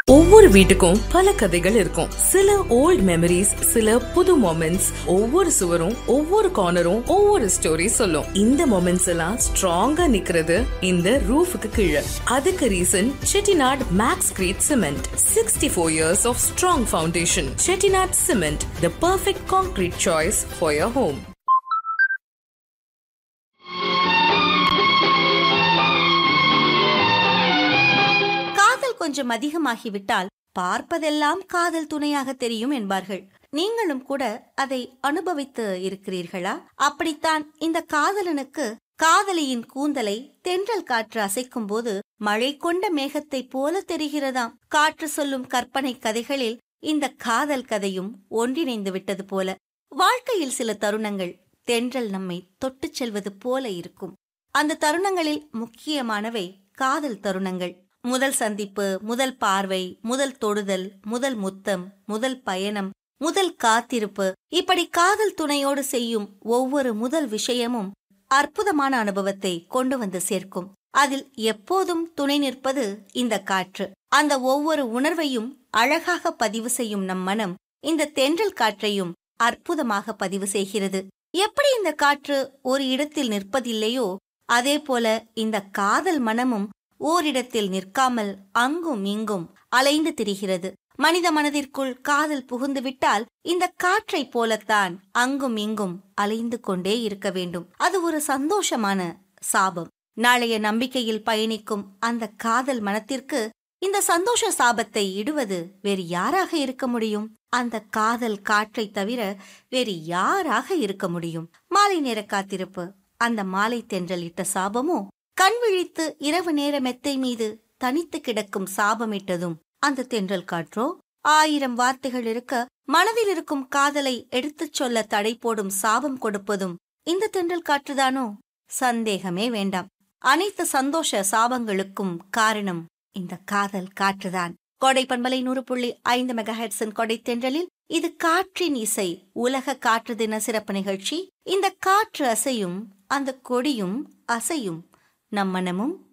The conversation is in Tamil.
ஒவ்வொரு வீட்டுக்கும் பல கதைகள் இருக்கும் சில ஓல்ட் மெமரிஸ் சில புது மொமெண்ட்ஸ் ஒவ்வொரு சுவரும் ஒவ்வொரு கார்னரும் ஒவ்வொரு ஸ்டோரி சொல்லும் இந்த மொமெண்ட்ஸ் எல்லாம் ஸ்ட்ராங்கா நிக்கிறது இந்த ரூஃபுக்கு கீழே அதுக்கு reason Chettinad Maxcrete cement sixty four years of strong foundation Chettinad cement the perfect concrete choice for your home காதல் கொஞ்சம் அதிகமாகிவிட்டால் பார்ப்பதெல்லாம் காதல் துணையாக தெரியும் என்பார்கள் நீங்களும் கூட அதை அனுபவித்து இருக்கிறீர்களா அப்படித்தான் இந்த காதலனுக்கு காதலியின் கூந்தலை தென்றல் காற்று அசைக்கும் போது மழை கொண்ட மேகத்தைப் போல தெரிகிறதாம் காற்று சொல்லும் கற்பனை கதைகளில் இந்த காதல் கதையும் ஒன்றிணைந்து விட்டது போல வாழ்க்கையில் சில தருணங்கள் தென்றல் நம்மை தொட்டுச் செல்வது போல இருக்கும் அந்த தருணங்களில் முக்கியமானவை காதல் தருணங்கள் முதல் சந்திப்பு முதல் பார்வை முதல் தொடுதல் முதல் முத்தம் முதல் பயணம் முதல் காத்திருப்பு இப்படி காதல் துணையோடு செய்யும் ஒவ்வொரு முதல் விஷயமும் அற்புதமான அனுபவத்தை கொண்டு வந்து சேர்க்கும் அதில் எப்போதும் துணை நிற்பது இந்த காற்று அந்த ஒவ்வொரு உணர்வையும் அழகாக பதிவு செய்யும் நம் மனம் இந்த தென்றல் காற்றையும் அற்புதமாக பதிவு செய்கிறது எப்படி இந்த காற்று ஒரு இடத்தில் நிற்பதில்லையோ அதே போல இந்த காதல் மனமும் ஓரிடத்தில் நிற்காமல் அங்கும் இங்கும் அலைந்து திரிகிறது மனித மனதிற்குள் காதல் புகுந்துவிட்டால் இந்த காற்றைப் போலத்தான் அங்கும் இங்கும் அலைந்து கொண்டே இருக்க வேண்டும் அது ஒரு சந்தோஷமான சாபம் நாளைய நம்பிக்கையில் பயணிக்கும் அந்த காதல் மனத்திற்கு இந்த சந்தோஷ சாபத்தை இடுவது வேறு யாராக இருக்க முடியும் அந்த காதல் காற்றை தவிர வேறு யாராக இருக்க முடியும் மாலை நேர காத்திருப்பு அந்த மாலை தென்றல் இட்ட சாபமோ கண் விழித்து இரவு நேர மெத்தை மீது தனித்து கிடக்கும் சாபமிட்டதும் அந்த தென்றல் காற்றோ ஆயிரம் வார்த்தைகள் இருக்க மனதில் இருக்கும் காதலை எடுத்துச் சொல்ல தடை போடும் சாபம் கொடுப்பதும் இந்த தென்றல் காற்றுதானோ சந்தேகமே வேண்டாம் அனைத்து சந்தோஷ சாபங்களுக்கும் காரணம் இந்த காதல் காற்றுதான் கொடை பண்பலை நூறு புள்ளி ஐந்து மெகாஹெட்ஸின் கொடை தென்றலில் இது காற்றின் இசை உலக காற்று தின சிறப்பு நிகழ்ச்சி இந்த காற்று அசையும் அந்த கொடியும் அசையும் நம் மனமும்